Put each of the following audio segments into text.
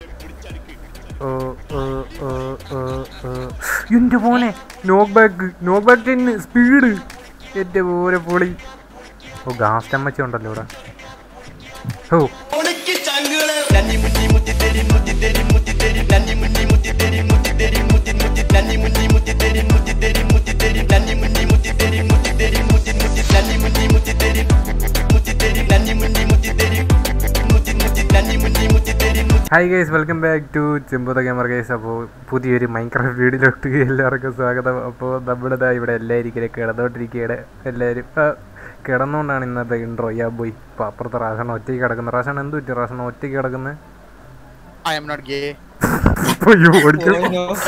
ഓ, ഓ, ഓ, ഓ, ഓ. എന്റെ മോനെ നോക്ക് ബാക്ക് നോക്ക് ബാക്ക് ടെന്ന് സ്പീഡ് എന്റെ പോലെ പൊളി ഓ ഗാസ് ചമ്മച്ച ഉണ്ടല്ലോ ഇവിടെ oh hi guys welcome back to ചെമ്പൂത ക്യാമറ ഗൈസ് അപ്പോൾ പുതിയൊരു മൈൻക്രാഫ്റ്റ് വീഡിയോയിലോട്ട് എല്ലാവർക്കും സ്വാഗതം അപ്പോൾ നമ്മുടെ ദാ ഇവിടെ എല്ലാവരും ഇങ്ങനെ കിടന്നോണ്ടിരിക്കുകയാണ് എല്ലാവരും ആ, കിടന്നുകൊണ്ടാണ് ഇന്നത്തെ ഇൻട്രോ യാ പോയി അപ്പോൾ അപ്പുറത്തെ റാഷണ ഒറ്റയ്ക്ക് കിടക്കുന്നത് റാഷണ എന്ത് പറ്റി റാഷണ ഒറ്റയ്ക്ക് കിടക്കുന്നത് I am not gay. അയ്യോ ഓടിക്കും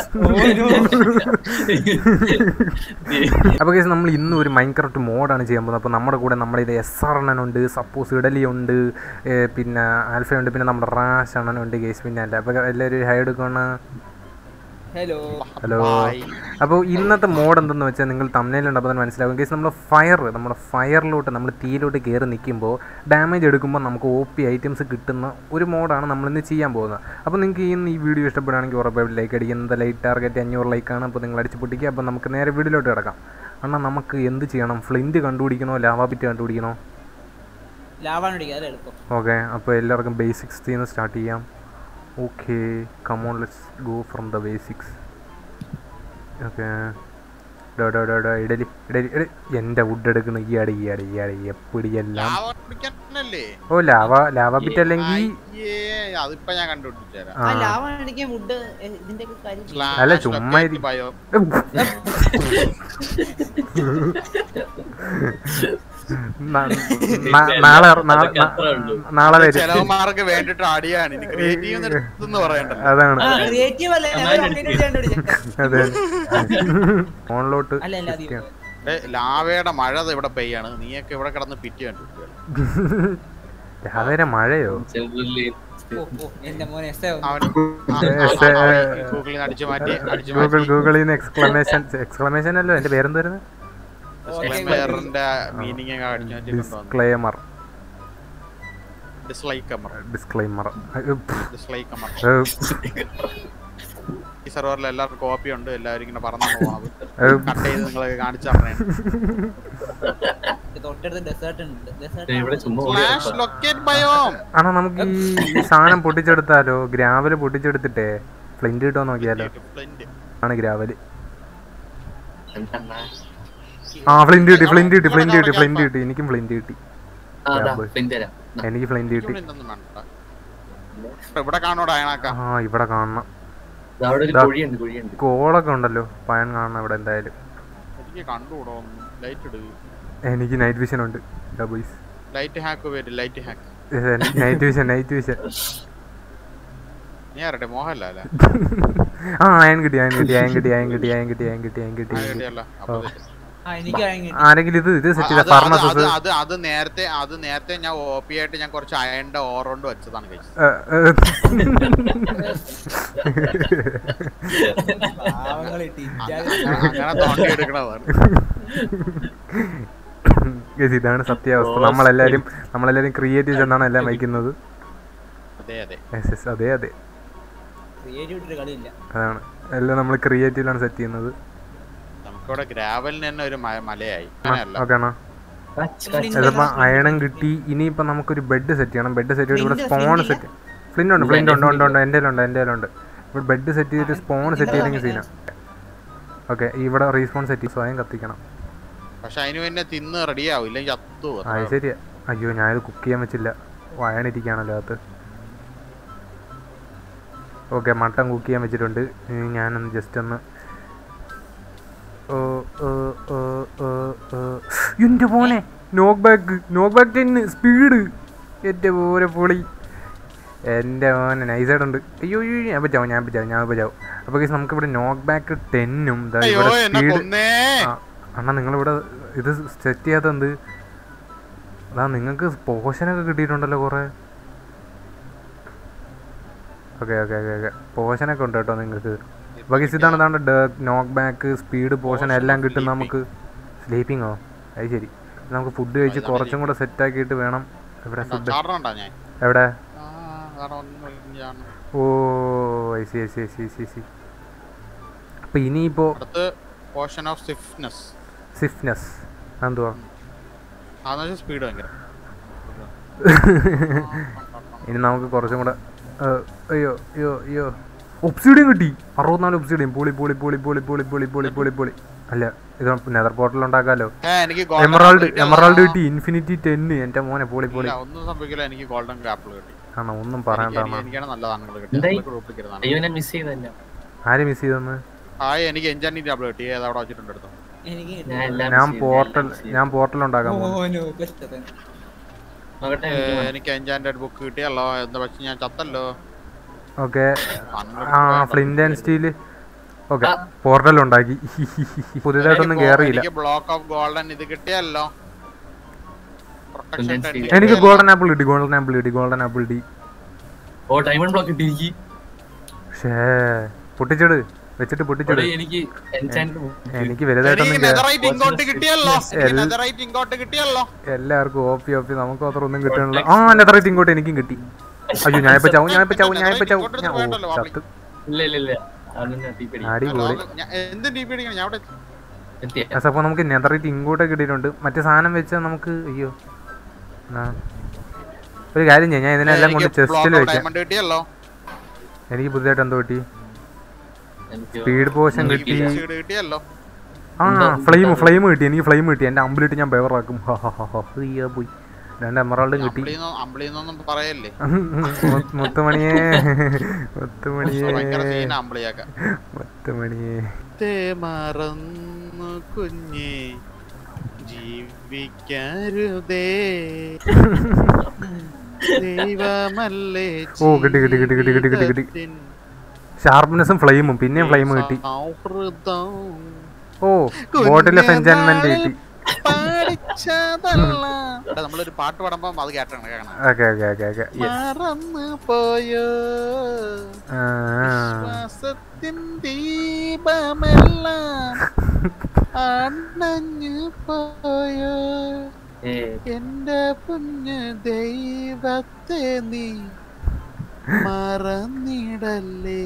അപ്പോൾ കേസ് നമ്മൾ ഇന്ന് ഒരു മൈൻക്രാഫ്റ്റ് മോഡാണ് ചെയ്യാൻ പോകുന്നത് അപ്പോൾ നമ്മുടെ കൂടെ നമ്മുടെ ഇത് എസ് ആർ അണ്ണനുണ്ട് സപ്പോസ് ഇഡലി ഉണ്ട് ഏ, പിന്നെ ആൽഫ ഉണ്ട് പിന്നെ നമ്മുടെ റാഷ് അണ്ണനുണ്ട് കേസ് പിന്നെ അല്ല അപ്പോൾ എല്ലാവരും ഹൈ എടുക്കണം ഹലോ ഹലോ Bye. അപ്പോൾ ഇന്നത്തെ മോഡ് എന്തെന്ന് വെച്ചാൽ നിങ്ങൾ തമ്മിലുണ്ട് അപ്പോൾ തന്നെ മനസ്സിലാവും കേസ് നമ്മൾ ഫയർ നമ്മുടെ ഫയറിലോട്ട് നമ്മൾ തീയിലോട്ട് കയറി നിൽക്കുമ്പോൾ ഡാമേജ് എടുക്കുമ്പോൾ നമുക്ക് ഒ പി ഐറ്റംസ് കിട്ടുന്ന ഒരു മോഡാണ് നമ്മളിന്ന് ചെയ്യാൻ പോകുന്നത് അപ്പോൾ നിങ്ങൾക്ക് ഇന്ന് ഈ വീഡിയോ ഇഷ്ടപ്പെടുകയാണെങ്കിൽ ഉറപ്പായിട്ടും ലൈക്ക് അടിക്കുന്നത് ലൈക്ക് ടാർഗറ്റ് അഞ്ഞൂറ് ലൈക്കാണ് അപ്പോൾ നിങ്ങൾ അടിച്ച് പൊട്ടിക്കുക അപ്പോൾ നമുക്ക് നേരെ വീഡിയോയിലോട്ട് കിടക്കാം അണ്ണാ നമുക്ക് എന്ത് ചെയ്യണം ഫ്ലിൻറ്റ് കണ്ടുപിടിക്കണോ ലാവാ പിറ്റ് കണ്ടുപിടിക്കണോ ലാവാണ് അടിക്കുക അത് എളുപ്പം ഓക്കെ അപ്പോൾ എല്ലാവർക്കും ബേസിക്സ് നിന്ന് സ്റ്റാർട്ട് ചെയ്യാം okay come on let's go from the basics okay ഡോ ഡോ ഡോ ഡോ ഇഡലി ഇഡലി ഇഡലി എൻ്റെ വുഡ് എടുക്കുന്ന ഈയാടെ ഈയാടെ ഈയാടെ എപ്പിടിയെല്ലാം ലാവ കുടിക്കാനല്ലേ? ഓ ലാവ ലാവ പിറ്റ് അല്ലെങ്കിൽ അയ്യേ, അതിപ്പോ ഞാൻ കണ്ടുപിടിച്ചു തരാം. ആ ആ ലാവാണ് അടിക്കാൻ വുഡ് ഇതിന്റെ ഒക്കെ കാര്യം Slash അല്ല, ചുമ്മാ locate ഇരി- bio. ന- ന- നാളെ നാളെ നാളെ വരും ചെലവന്മാർക്ക് വേണ്ടിട്ട് അടിയാണ് ഇത് ക്രിയേറ്റീവ് എടുത്തെന്ന് പറയണ്ടല്ലോ അതാണ് ആ ക്രിയേറ്റീവ് അല്ലേ അതെ ഫോണിലോട്ട് അല്ല അല്ല അത് ഏ, ലാവയുടെ മഴ ദേ ഇവിടെ പെയ്യാണ് നീയൊക്കെ ഇവിടെ കിടന്ന് പിറ്റി കണ്ടുപിടിക്കുക രാവിലെ മഴയോ ഓ ഓ എന്റെ മോനെ എസ് അവൻ Yes, eh, ഗൂഗിളിൽ നിന്ന് അടിച്ചു മാറ്റി അടിച്ചു ഗൂഗിൾ മാറ്റി ഗൂഗിളിൽ നിന്ന് എക്സ്ക്ലമേഷൻ എക്സ്ക്ലമേഷൻ അല്ലോ എൻ്റെ പേരെന്തായിരുന്നു ഡിസ്ക്ലെമറിന്റെ മീനിങ് ഒക്കെ അടിച്ചു മാറ്റി കൊണ്ടുവന്നു ഡിസ്ക്ലെയമർ ഡിസ്ലൈക്ക് അമർ ഡിസ്ക്ലെയമർ ഡിസ്ലൈക്ക് അമർ ഈ സെർവറിൽ എല്ലാവർക്കും കോപ്പി ഉണ്ട് എല്ലാവരും ഇങ്ങനെ പറന്നു പോകണത് കട്ട് ചെയ്ത് നിങ്ങൾ കാണിച്ചു തരണേ തൊട്ടടുത്ത് ഡെസേർട്ട് ഉണ്ട് ഇവിടെ ഡെസേർട്ട് ചുമ്മാ സ്ലാഷ് ലൊക്കേറ്റ് ബയോം ആണോ നമുക്ക് ഈ സാധനം പൊട്ടിച്ചെടുത്താലോ ഗ്രാവല് പൊട്ടിച്ചെടുത്തിട്ടേ ഫ്ലിന്റ് കിട്ടോ നോക്കിയാലോ ആണ് ഗ്രാവല് ആ ഫ്ലിന്റ് കിട്ടി ഫ്ലിന്റ് കിട്ടി ഫ്ലിന്റ് കിട്ടി ഫ്ലിന്റ് കിട്ടി എനിക്കും ഫ്ലിന്റ് കിട്ടി എനിക്ക് ഫ്ലിന്റ് കിട്ടി ഇവിടെ കാണോടാ അയണാക്ക ആ ഇവിടെ കാണണം അവിടെ ഒരു ദാ. കുഴിയുണ്ട് കുഴിയുണ്ട് കോളൊക്കെ ഉണ്ടല്ലോ പയൻ കാണണം ഇവിടെ എന്തായാലും എനിക്ക് കണ്ടുകൂടോ ലൈറ്റ് ഇടുക എനിക്ക് നൈറ്റ് വിഷൻ ഉണ്ട് ബോയ്സ് ലൈറ്റ് ഹാക്ക് വരും light hack night vision night vision നീ ആരട്ടെ മോഹൻലാല ആ അയൻ കിട്ടി അയൻ കിട്ടി അയൻ കിട്ടി അയൻ കിട്ടി അയൻ കിട്ടി അയൻ കിട്ടി അയൻ കിട്ടി അയൻ കിട്ടി ഐഡിയല്ല അപ്പൊ ഇത്. ആ എനിക്ക് വാങ്ങി ആരെങ്കിലും ഇത് ഇത് സെറ്റ് ചെയ്ത അത് അത് അത് ഫർണസസ് അത് അത് നേരത്തെ അത് നേരത്തെ ഞാൻ ഓപ്പി ആയിട്ട് ഞാൻ കുറച്ച് അയണിന്റെ ഓറോണ്ട് വെച്ചതാണ് കഴിച്ചത് പാവങ്ങൾ അങ്ങനെ തോണ്ടി എടുക്കണതാണ് ഇതാണ് സത്യാവസ്ഥ നമ്മളെല്ലാരും നമ്മളെല്ലാരും ക്രിയേറ്റീവ് എന്നാണ് എല്ലാം വയ്ക്കുന്നത് അതെ അതെ യെസ് യെസ് അതെ അതെ ക്രിയേറ്റിവിറ്റി ഒരു കളിയില്ല അതാണ് എല്ലാം നമ്മൾ ക്രിയേറ്റീവിലാണ് സെറ്റ് ചെയ്യുന്നത് നമുക്കിവിടെ ഗ്രാവലിന് തന്നെ ഒരു മ- മലയായി അങ്ങനെയല്ല ഓക്കെ ആണോ ഇതിപ്പോ അയണം കിട്ടി ഇനിയിപ്പോ നമുക്കൊരു ബെഡ് സെറ്റ് ചെയ്യണം ബെഡ് സെറ്റ് ചെയ്തിട്ട് ഇവിടെ Flint, spawn flint set flint ഉണ്ട് ഫ്ലിന്റ് ഉണ്ട് ഉണ്ട് ഉണ്ട് എൻ്റെ ഉണ്ട് എൻ്റെ ഉണ്ട് ഇവിടെ ബെഡ് സെറ്റ് ചെയ്തിട്ട് സ്പോൺ സെറ്റ് ചെയ്തെങ്കിൽ സീന ഓക്കെ ഇവിടെ റീസ്പോൺ സെറ്റ് സ്വയം കത്തിക്കണം പക്ഷെ അതിന് പിന്നെ തിന്ന് റെഡിയാവും ഇല്ലെങ്കിൽ ചത്തു പോകും. ആ അത് ശരിയാ അയ്യോ ഞാനിത് കുക്ക് ചെയ്യാൻ വെച്ചില്ല വയണിരിക്കുകയാണല്ലോ അകത്ത് ഓക്കെ മട്ടൻ കുക്ക് ചെയ്യാൻ വെച്ചിട്ടുണ്ട് ഇനി ഞാനൊന്ന് ജസ്റ്റ് ഒന്ന് ഓ ഓ ഓ ഓ ഓ എൻ്റെ പോനെ നോക്ക് ബാക്ക് നോക്ക് ബാക്ക് ടെന്ന് സ്പീഡ് എൻ്റെ പോലെ പൊളി എൻ്റെ മോനെ നൈസായിട്ടുണ്ട് അയ്യോ അയ്യോ ഞാൻ പറ്റാവും ഞാൻ പറ്റാവും ഞാൻ പറ്റാവും അപ്പോൾ guys നമുക്കിവിടെ നോക്ക് ബാക്ക് ടെന്നും അയ്യോ ഇവിടെ എന്നെ സ്പീഡ് കൊന്നേ ആ, അണ്ണാ നിങ്ങളിവിടെ ഇത് സെറ്റ് ചെയ്യാത്ത എന്ത് അതാ നിങ്ങൾക്ക് പോഷനൊക്കെ കിട്ടിയിട്ടുണ്ടല്ലോ കുറേ ഓക്കെ ഓക്കെ ഓക്കെ ഓക്കെ പോഷനൊക്കെ ഉണ്ട് കേട്ടോ നിങ്ങൾക്ക് ബഗീസ് ഇതാണ് ഇതാണ് നോക്ക് ബാക്ക് സ്പീഡ് പോഷൻ എല്ലാം കിട്ടും നമുക്ക് സ്ലീപ്പിങ്ങോ അത് ശരി നമുക്ക് ഫുഡ് കഴിച്ച് കുറച്ചും കൂടെ സെറ്റ് ആക്കിയിട്ട് വേണം എവിടെ ഫുഡ് ചാടണുണ്ടോ ഞാൻ എവിടെ ആ, വേറെ ഒന്നും ഇല്ല. Oh I see I see I see see see അപ്പോൾ ഇനിയിപ്പോൾ അടുത്ത് പോർഷൻ ഓഫ് സ്വിഫ്റ്റ്നെസ് സ്വിഫ്റ്റ്നെസ് എന്തുവാ അതെന്ന് വെച്ചാൽ സ്പീഡ് ഭയങ്കര ഇനി നമുക്ക് കുറച്ചും കൂടെ ഏ, അയ്യോ അയ്യോ അയ്യോ ഒബ്സിഡിയം കിട്ടി അറുപത്തിനാല് ഒബ്സിഡിയം പൊളി പൊളി പൊളി പൊളി പൊളി പൊളി പൊളി പൊളി പൊളി അല്ല ഇത് നെതർ പോർട്ടൽ ഉണ്ടാക്കാമല്ലോ ഏ എനിക്ക് golden എമറാൾഡ് apple കിട്ടി. എമറാൾഡ് കിട്ടി ഇൻഫിനിറ്റി ടെന്ന് എൻ്റെ മോനെ പൊളി പൊളി ഇല്ല, ഒന്നും സംഭവിക്കില്ല എനിക്ക് ഗോൾഡൻ ആപ്പിൾ കിട്ടി ആണോ ഒന്നും എനിക്ക് പറയണ്ട എനിക്ക് എനിക്കാണ് നല്ല സാധനങ്ങൾ എന്തായി? കിട്ടിയത് ഡ്യൂപ്ലിക്കേറ്റ് സാധനം അയ്യോ ഞാൻ മിസ് ചെയ്തല്ല ആര് മിസ് ചെയ്തെന്ന് ഹായ് എനിക്ക് എൻജാനിന്റെ ആപ്പിൾ കിട്ടി ഏത് അവിടെ വെച്ചിട്ടുണ്ട് എടുത്തോ എനിക്ക് ഞാൻ എല്ലാം ഞാൻ miss ചെയ്തു, പോർട്ടൽ എല്ലാം miss ചെയ്തു. ഞാൻ പോർട്ടൽ ഉണ്ടാക്കാൻ പോകുന്നു ഓനോ കഷ്ടത്തെ നോക്കട്ടെ ഏ, എനിക്ക് വേണം. എനിക്ക് എൻജാൻഡ് ബുക്ക് കിട്ടിയല്ലോ എന്താ പക്ഷെ ഞാൻ ചത്തല്ലോ ഓക്കെ സാധനങ്ങൾ ആ വേണ്ട. ഫ്ലിന്റ് ആൻഡ് സ്റ്റീല് ഓക്കെ ആ. പോർട്ടൽ ഉണ്ടാക്കി പുതിയതായിട്ടൊന്നും എനിക്ക് കയറിയില്ല എനിക്ക് ബ്ലോക്ക് ഓഫ് ഗോൾഡൻ ഇത് കിട്ടിയല്ലോ പ്രൊട്ടക്ഷൻ Tendency. എനിക്ക് ഗോൾഡൻ ആപ്പിൾ കിട്ടി ഗോൾഡൻ ആപ്പിൾ കിട്ടി ഗോൾഡൻ ആപ്പിൾ കിട്ടി ഓ ഡയമണ്ട് ബ്ലോക്ക് ഇട്ടിരിക്കും ഷേ പൊട്ടിച്ചിട് വെച്ചിട്ട് പൊട്ടിച്ചിട് എനിക്ക് എൻചാൻഡ് എനിക്ക് വലുതായിട്ടൊന്നും കേ- നെതറൈറ്റ് ഇങ്ങോട്ട് കിട്ടിയല്ലോ എൽ- നെതറൈറ്റ് ഇങ്ങോട്ട് കിട്ടിയല്ലോ എല്ലാവർക്കും ഓപ്പി ഓപ്പി നമുക്ക് മാത്രം ഒന്നും കിട്ടണില്ല ആ നെതറൈറ്റ് ഇങ്ങോട്ട് എനിക്കും കിട്ടി അയ്യോ ഞാൻ ഇപ്പൊ ചാവും ഞാൻ ഇപ്പൊ ചാവും ഞാൻ ഇപ്പൊ ചാവും ഞാൻ ഓ ചത്ത് ഇല്ല ഇല്ല ഇല്ല അതൊന്നും തീപ്പടി അടിപൊളി ഞാൻ- എന്ത് ഡി പി അടിക്കണം ഞാൻ അവിടെ എത്തിയ അപ്പോൾ നമുക്ക് നെതറൈറ്റ് ഇങ്ങോട്ട് കിട്ടിയിട്ടുണ്ട് മറ്റേ സാധനം വെച്ചാൽ നമുക്ക് അയ്യോ ആ. ഒരു കാര്യം ചെയ്യാം ഞാൻ ഇതിനെല്ലാം കൊണ്ട് ചെസ്റ്റിൽ വെക്കാം ഡയമണ്ട് കിട്ടിയല്ലോ എനിക്ക് പുതിയതായിട്ട് എന്തോ കിട്ടി എനിക്ക് സ്പീഡ് പോഷൻ ഒന്നും കിട്ടി കിട്ടിയില്ല. സീഡ് കിട്ടിയല്ലോ ആ ഫ്ലെയിം ഫ്ലെയിം കിട്ടി എനിക്ക് ഫ്ലെയിം കിട്ടി എൻ്റെ അമ്പിലിട്ട് ഞാൻ ബെവറാക്കും ഹാ ഹാ ഹാ ഹാ അയ്യോ പോയി രണ്ട് എമറാൾഡും കിട്ടി അമ്പിളിന്നോ അമ്പിളിന്നൊന്നും പറയല്ലേ മു- മുത്തുമണിയേ മുത്തുമണിയേ ഭയങ്കര സീന അമ്പിളിയാക്ക മുത്തുമണിയേ തേ മറന്നു കുഞ്ഞേ ജീവിക്കരുതേ ദൈവമല്ലേ ഓ, കിട്ടി, കിട്ടി, കിട്ടി, കിട്ടി, കിട്ടി, കിട്ടി, കിട്ടി. ജീവിതത്തിൻ ഷാർപ്നെസ്സും ഫ്ലെയിമും പിന്നെയും ഫ്ലെയിം കിട്ടി സൗഹൃദം ഓ ബോട്ടിൽ ഓഫ് എൻജോയ്മെന്റ് കിട്ടി പഠിച്ചതല്ല എടാ, നമ്മളൊരു പാട്ട് പാടുമ്പോ അത് കേട്ടാണ് കേൾക്കണം ഓക്കെ ഓക്കെ ഓക്കെ ഓക്കെ മറന്നു പോയോ ശ്വാസത്തിൻ ദീപമെല്ലാം അണഞ്ഞു പോയോ ഏ എന്റെ കുഞ്ഞ് ദൈവത്തെ നീ മറന്നിടല്ലേ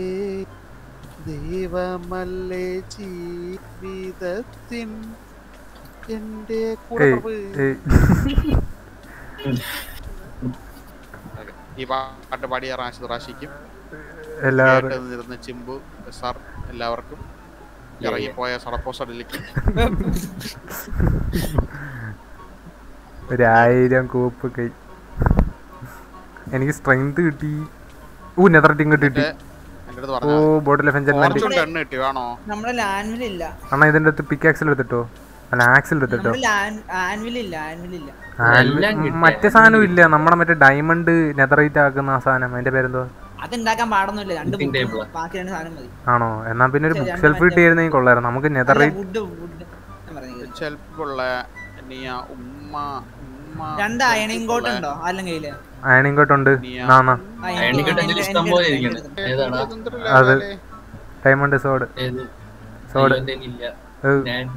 ദൈവമല്ലേ ജീവിതത്തിൻ എന്റെ കൂടെ ഏയ് പ്രഭു. ഏയ് ഓക്കേ. ഈ പാട്ട് പാടിയ റാഷിദ് റാഷിക്കും എല്ലാവരും കേട്ട് നിന്നിരുന്ന ചിമ്പു സാർ എല്ലാവർക്കും ഇറങ്ങിപ്പോയ സടപ്പോസടിലേക്ക് ഒരായിരം കൂപ്പ് കൈ എനിക്ക് സ്ട്രെങ്ത് കിട്ടി ഓ നെതററ്റ് ഇങ്ങോട്ട് കിട്ടി എന്റെ അടുത്ത് ഓ പറഞ്ഞു bottle of enjoyment fortune ten കിട്ടി വേണോ നമ്മുടെ ലാൻവിലില്ല അണ്ണാ ഇതിന്റെ അടുത്ത് പിക്ക് ആക്സിൽ എടുത്തിട്ടോ അല്ല ആക്സിൽ എടുത്തിട്ടോ നമ്മുടെ ആൻവിലില്ല ആൻവിലില്ല എല്ലാം ആൻവി- കിട്ടി. മറ്റേ സാധനം ഇല്ല നമ്മുടെ മറ്റേ ഡയമണ്ട് നെതറൈറ്റ് ആക്കുന്ന ആ സാധനം അതിന്റെ പേരെന്തോ അത് ഉണ്ടാക്കാൻ പാടൊന്നുമില്ല രണ്ട് Cooking book table. ബാക്കി രണ്ട് സാധനം മതി ആണോ എന്നാ പിന്നെ ഒരു ശരി, ബുക്ക് രണ്ട് ഷെൽഫ് മറ്റേ- കിട്ടിയിരുന്നെങ്കിൽ കൊള്ളായിരുന്നു നമുക്ക് നെതറൈറ്റ് വുഡ് വുഡ് ഞാൻ പറഞ്ഞത് ചെലപ്പുള്ള നീയ ഉമ്മ ഉമ്മ രണ്ട് അയണിങ് കോട്ട് ഉണ്ടോ ആരും കയ്യില് അയണിങ്കോട്ടുണ്ട് നീയാ. നാന്നാ ആ, എനിക്ക് അയണിങ് കോട്ട് എൻ്റെ- ഇഷ്ടം എൻ്റെ പോലെ അടുത്ത് ഇരിക്കുന്നു. എൻ്റെ അടുത്ത്. ഏതാണ് ഇതെന്തൊരു അത് ലെവലേ? ഡയമണ്ട് സോഡ് ഏത് സോഡ് അയ്യോ, എൻ്റെ കയ്യിലില്ല. ഞാൻ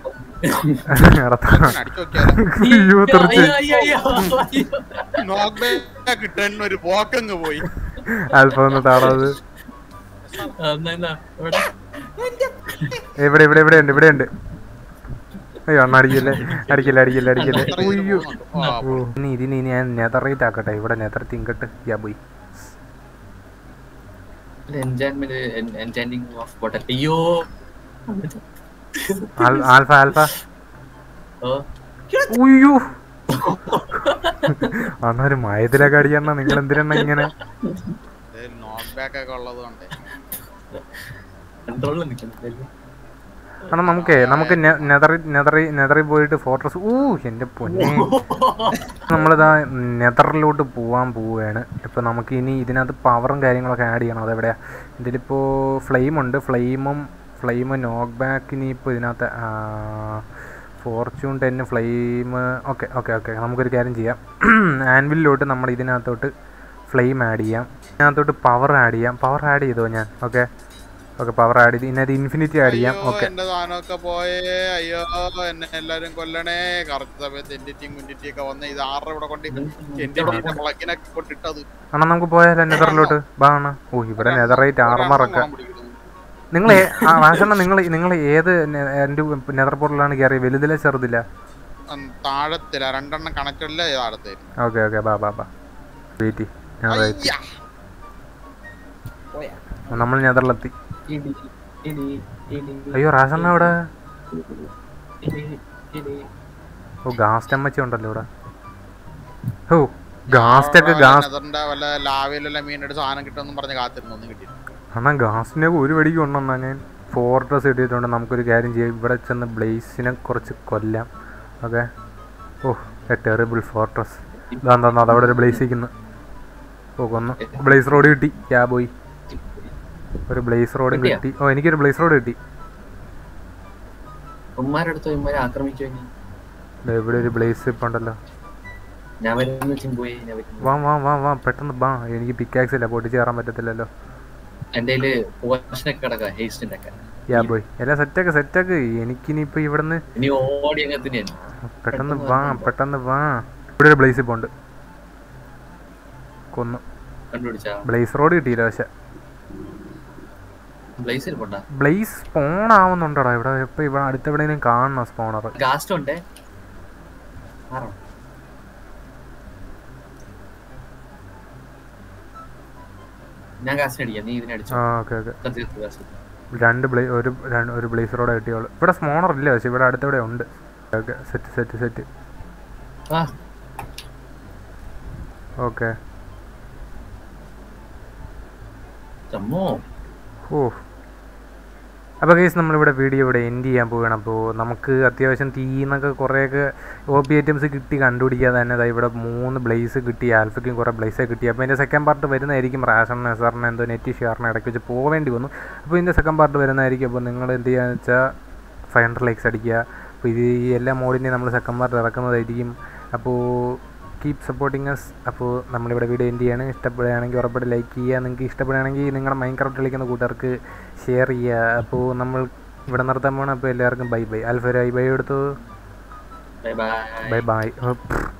അടിച്ചു നോക്കിയാലോ അയ്യോ തെറിച്ച് അയ്യോ, അയ്യോ, അയ്യോ. നോക്ക് ബാക്ക് ടെണ്ണ് ഒരു പോക്കങ്ങ് പോയി അല്പം ഒന്ന് താടാത് ആ, എന്നാ, എന്നാ, ഇവിടെ. ഇവിടെ ഇവിടെ ഇവിടെ ഉണ്ട് ഇവിടെ ഉണ്ട് അയ്യോ അണ്ണ അടിക്കല്ലേ അടിക്കല്ലേ അടിക്കല്ലേ അടിക്കല്ലേ ഉയ്യോ ഓ ഇനി ഇതിന് ഇനി ഞാൻ നെതറേറ്റ് ആക്കട്ടെ ഇവിടെ നെതർ തിങ്കട്ട് യാ പോയി ഇത് enchantment, en- enchanting of bottle. അയ്യോ ആൽ- ആൽഫ ആൽഫ ഓ ഉയ്യോ അണ്ണ ഒരു മയത്തിലൊക്കെ അടിക്കണ നിങ്ങൾ എന്തിനെണ്ണ ഇങ്ങനെ നോക്ക് ബാക്ക് ഒക്കെ ഉള്ളത് കൊണ്ട് കൺട്രോളിൽ നിൽക്കുന്നില്ല അണ്ണാ നമുക്കേ നമുക്ക് നെതറി നെതറി നെതറി പോയിട്ട് ഫോർട്രസ് ഊ എൻ്റെ പൊന്നെ നമ്മളിതാ നെതറിലോട്ട് പോവാൻ പോവുകയാണ് ഇപ്പം നമുക്ക് ഇനി ഇതിനകത്ത് പവറും കാര്യങ്ങളൊക്കെ ആഡ് ചെയ്യണം അതെവിടെയാ ഇതിലിപ്പോൾ ഫ്ലെയിം ഉണ്ട് ഫ്ലെയിമും ഫ്ലെയിം നോക്ക് ബാക്ക് ഇനിയിപ്പോൾ ഇതിനകത്ത് fortune ten flame okay okay okay നമുക്കൊരു കാര്യം ചെയ്യാം ആൻവിലിലോട്ട് നമ്മൾ ഇതിനകത്തോട്ട് ഫ്ലെയിം ആഡ് ചെയ്യാം ഇതിനകത്തോട്ട് പവർ ആഡ് ചെയ്യാം പവർ ആഡ് ചെയ്തോ ഞാൻ ഓക്കെ ഓക്കെ പവർ ആഡ് ചെയ്ത് ഇതിനകത്ത് ഇൻഫിനിറ്റി ആഡ് ചെയ്യാം അയ്യോ, ഓക്കെ എന്റെ സാധനമൊക്കെ പോയേ അയ്യോ എന്നെ എല്ലാരും കൊല്ലണേ കറക്റ്റ് സമയത്ത് എന്റിറ്റിയും കുന്റിറ്റിയും ഒക്കെ വന്ന് ഇത് ആരുടെ ഇവിടെ കൊണ്ട് എന്റിറ്റിന്റെ മുളക്കിനൊക്കെ കൊണ്ടിട്ടത് അണ്ണാ നമുക്ക് പോയാലോ നെതറിലോട്ട് ബാ അണ്ണാ ഓ ഇവിടെ നെതറേറ്റ് ആർമറൊക്കെ നിങ്ങൾ റാഷണ്ണ നിങ്ങൾ നിങ്ങൾ ഏത് എൻ്റെ നെതർ പോർട്ടലാണ് കയറി വലുതിലെ ചെറുതില്ല താഴത്തില്ല രണ്ടെണ്ണം കണക്റ്റല്ല താഴത്തായിരുന്നു ഓക്കെ ഓക്കെ ബാ ബാ ബാ വെയിറ്റ് ഞാൻ വെയിറ്റ് അയ്യാ. പോയാ നമ്മൾ നെതറിലെത്തി ഇടി, ഇടി, ഇടി, അയ്യോ റാഷണ്ണ ഇവിടെ ഇടി, ഇടി. ഓ ഗാസ്റ്റ് അമ്മച്ചി ഉണ്ടല്ലോ ഇവിടെ ഓ ഗാസ്റ്റൊക്കെ അവിടെ ഗാസ് നെതറിന്റെ വല്ല ലാവയിലുള്ള മീനെടുത്ത് സാധനം കിട്ടുമെന്നും പറഞ്ഞ് കാത്തിരുന്നു ഒന്നും കിട്ടിയില്ല അണ്ണാ ഗാസിനൊക്കെ ഒരു വെടിക്ക് കൊണ്ടുവന്നാ ഞാൻ ഫോർട്രസ് ഇട്ടിട്ടുണ്ട് നമുക്കൊരു കാര്യം ചെയ്യാം ഇവിടെ ചെന്ന് ബ്ലേസിനെ കുറച്ച് കൊല്ലാം okay oh a terrible fortress ഇതാ എന്താ അവിടെ ഒരു ബ്ലേസ് ഇരിക്കുന്നു ഓ കൊന്നു ബ്ലേസ് റോഡ് കിട്ടി ക്യാ പോയി ഒരു ബ്ലേസ് റോഡും കിട്ടിയോ? കിട്ടി ഓ എനിക്കൊരു ബ്ലേസ് റോഡ് കിട്ടി ഉമ്മാരെടുത്തോ ഇമ്മാരെ ആക്രമിച്ചു ഇനി ദേ ഇവിടെ ഒരു ബ്ലേസ് ഇപ്പം ഉണ്ടല്ലോ ഞാൻ വരുന്ന ചിമ്പോയി ഞാൻ വരുന്നു വാ വാ വാ വാ പെട്ടെന്ന് വാ എനിക്ക് പിക്കാക്സ് ഇല്ല പൊട്ടിച്ച് കയറാൻ പറ്റത്തില്ലല്ലോ എന്റെ കയ്യില് പോഷനൊക്കെ കിടക്കാം ഹേസ്റ്റിന്റെ ഒക്കെ യാ പോയി എല്ലാം സെറ്റൊക്കെ സെറ്റൊക്കെ എനിക്കിനിയിപ്പോൾ ഇവിടുന്ന് ഇനി ഓടി അങ്ങനെ തന്നെയാണ് പെട്ടെന്ന് വാ പെട്ടെന്ന് വാ ഇവിടെ ഒരു ബ്ലേസ് ഇപ്പോൾ ഉണ്ട് കൊന്നു കണ്ടുപിടിച്ചാ ബ്ലേസ് റോഡ് കിട്ടിയില്ല പക്ഷെ ബ്ലേസിൽ പോണ്ടാ ബ്ലേസ് സ്പോൺ ആവുന്നുണ്ടോടാ ഇവിടെ ഇപ്പൊ ഇവിടെ അടുത്തെവിടെയെങ്കിലും കാണണം സ്പോണർ ഗാസ്റ്റ് ഉണ്ടേ മാറണം ഞാൻ ഗാസ്റ്റ് അടിക്കാം നീ ഇതിനടിച്ചു ആ ഓക്കെ ഓക്കെ തീർത്ത് ഗാസ്റ്റ് രണ്ട് ബ്ലേ ഒരു രണ്ട് ഒരു ബ്ലേസ് റോഡ് കിട്ടിയോളൂ ഇവിടെ സ്പോണർ ഇല്ല പക്ഷെ ഇവിടെ അടുത്തെവിടെ ഉണ്ട് ഓക്കെ സെറ്റ് സെറ്റ് സെറ്റ് ആ ഓക്കെ ചമ്മോ ഓ അപ്പോൾ കേസ് നമ്മളിവിടെ വീഡിയോ ഇവിടെ എൻഡ് ചെയ്യാൻ പോവുകയാണ് അപ്പോൾ നമുക്ക് അത്യാവശ്യം തീന്നൊക്കെ കുറേയൊക്കെ ഒ പി ഐറ്റംസ് കിട്ടി കണ്ടുപിടിക്കാതെ തന്നെ ദാ ഇവിടെ മൂന്ന് ബ്ലേസ് കിട്ടി ആൽഫയ്ക്കും കുറേ ബ്ലേസ് കിട്ടി അപ്പോൾ ഇതിൻ്റെ സെക്കൻഡ് പാർട്ട് വരുന്നതായിരിക്കും റാഷൻ നെസറിന് എന്തോ നെറ്റ് ഷെയറിന് ഇടയ്ക്ക് വെച്ച് പോവേണ്ടി വന്നു അപ്പോൾ ഇതിൻ്റെ സെക്കൻഡ് പാർട്ട് വരുന്നതായിരിക്കും അപ്പോൾ നിങ്ങൾ എന്ത് ചെയ്യുകയെന്ന് വെച്ചാൽ ഫൈവ് ഹൺഡ്രഡ് ലൈക്സ് അടിക്കുക അപ്പോൾ ഇത് ഈ എല്ലാ മോഡിൻ്റെയും നമ്മൾ സെക്കൻഡ് പാർട്ട് ഇറക്കുന്നതായിരിക്കും അപ്പോൾ കീപ് സപ്പോർട്ടിങ് അസ് അപ്പോൾ നമ്മളിവിടെ വീഡിയോ എൻഡ് ചെയ്യാണ് ഇഷ്ടപ്പെടുകയാണെങ്കിൽ ഉറപ്പായിട്ട് ലൈക്ക് ചെയ്യുക നിങ്ങൾക്ക് ഇഷ്ടപ്പെടുകയാണെങ്കിൽ നിങ്ങളുടെ മൈൻഡ് ക്രാഫ്റ്റ് കളിക്കുന്ന കൂട്ടുകാർക്ക് ഷെയർ ചെയ്യുക അപ്പോൾ നമ്മൾ ഇവിടെ നിർത്താൻ പോകണം അപ്പോൾ എല്ലാവർക്കും ബൈ ബൈ അൽഫരായി ബൈ എടുത്തു ബൈ ബൈ ബൈ ബൈ